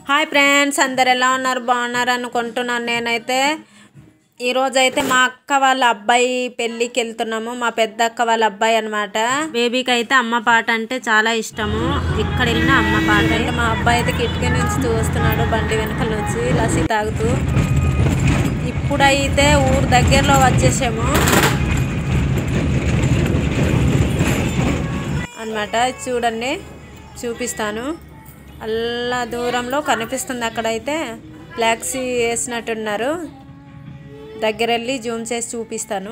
hi friends అందరు ఎలా ఉన్నారు బాగున్నారు అనుకుంటున్నాను నేనైతే ఈరోజు అయితే మా అక్క వాళ్ళ అబ్బాయి పెళ్ళికి వెళ్తున్నాము మా పెద్ద అక్క వాళ్ళ అబ్బాయి అనమాట బేబీకి అయితే అమ్మ పాట అంటే చాలా ఇష్టము ఇక్కడ వెళ్ళిన అమ్మ పాట అంటే మా అబ్బాయి అయితే కిటికీ నుంచి చూస్తున్నాడు బండి వెనకాల నుంచి లస్సీ తాగుతూ ఇప్పుడైతే ఊరు దగ్గరలో వచ్చేసాము అనమాట చూడండి చూపిస్తాను అల్లా దూరంలో కనిపిస్తుంది అక్కడైతే ఫ్లాక్సీ వేసినట్టున్నారు దగ్గర వెళ్ళి జూమ్ చేసి చూపిస్తాను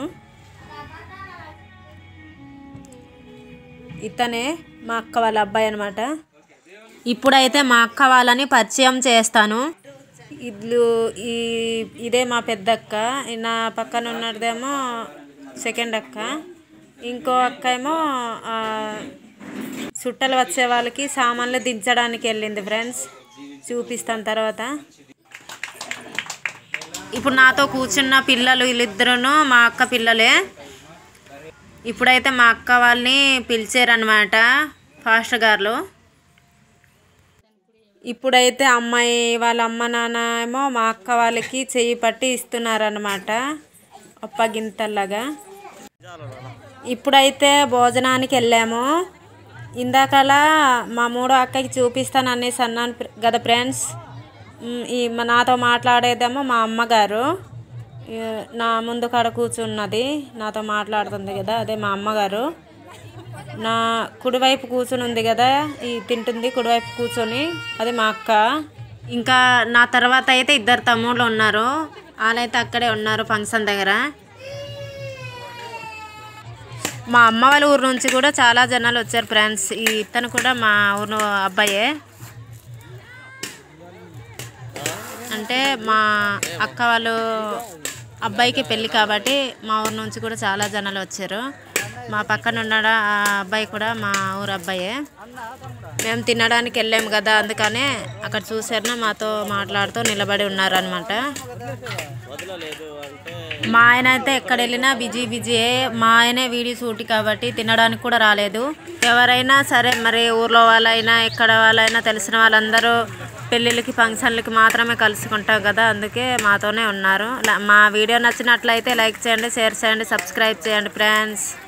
ఇతనే మా అక్క వాళ్ళ అబ్బాయి అనమాట ఇప్పుడైతే మా అక్క వాళ్ళని పరిచయం చేస్తాను ఇల్లు ఈ ఇదే మా పెద్ద అక్క నా పక్కన ఉన్నదేమో సెకండ్ అక్క ఇంకో అక్క ఏమో ఆ, చుట్టలు వచ్చే వాళ్ళకి సామాన్లు దించడానికి వెళ్ళింది ఫ్రెండ్స్ చూపిస్తాను తర్వాత ఇప్పుడు నాతో కూర్చున్న పిల్లలు వీళ్ళిద్దరును మా అక్క పిల్లలే ఇప్పుడైతే మా అక్క వాళ్ళని పిలిచారనమాట ఫాస్ట్ గారు ఇప్పుడైతే అమ్మాయి వాళ్ళ అమ్మ నాన్న ఏమో మా అక్క వాళ్ళకి చెయ్యి పట్టి ఇస్తున్నారనమాట అప్పగింతల్లాగా ఇప్పుడైతే భోజనానికి వెళ్ళాము ఇందాకలా మా మూడో అక్కకి చూపిస్తాను అనేసి అన్నాను ఫ్ర- కదా ఫ్రెండ్స్ ఉమ్, ఈ మా నాతో మాట్లాడేదేమో మా అమ్మగారు ఈ నా ముందు కాడ కూర్చున్నది నాతో మాట్లాడుతుంది కదా అదే మా అమ్మగారు నా కుడివైపు కూర్చుని ఉంది కదా ఈ తింటుంది కుడివైపు కూర్చొని అది మా అక్క ఇంకా నా తర్వాత అయితే ఇద్దరు తమ్ముళ్ళు ఉన్నారు వాళ్ళైతే అక్కడే ఉన్నారు ఫంక్షన్ దగ్గర మా అమ్మ వాళ్ళ ఊరు నుంచి కూడా చాలా జనాలు వచ్చారు ఫ్రెండ్స్ ఈ ఇతను కూడా మా ఊరు అబ్బాయే అంటే మా అక్క వాళ్ళు అబ్బాయికి పెళ్ళి కాబట్టి మా ఊరు నుంచి కూడా చాలా జనాలు వచ్చారు మా పక్కన ఉన్న ఆ అబ్బాయి కూడా మా ఊరు అబ్బాయే మేము తినడానికి వెళ్ళాము కదా అందుకనే అక్కడ చూసారున మాతో మాట్లాడుతూ నిలబడి ఉన్నారనమాట మా ఆయన అయితే ఎక్కడ వెళ్ళినా బిజీ బిజీయే మా ఆయనే వీడియో షూట్ కాబట్టి తినడానికి కూడా రాలేదు ఎవరైనా సరే మరి ఊర్లో వాళ్ళైనా ఎక్కడ వాళ్ళైనా తెలిసిన వాళ్ళందరూ పెళ్ళిళ్ళకి ఫంక్షన్లకి మాత్రమే కలుసుకుంటాం కదా అందుకే మాతోనే ఉన్నారు ల- మా వీడియో నచ్చినట్లయితే లైక్ చేయండి షేర్ చేయండి సబ్స్క్రైబ్ చేయండి ఫ్రెండ్స్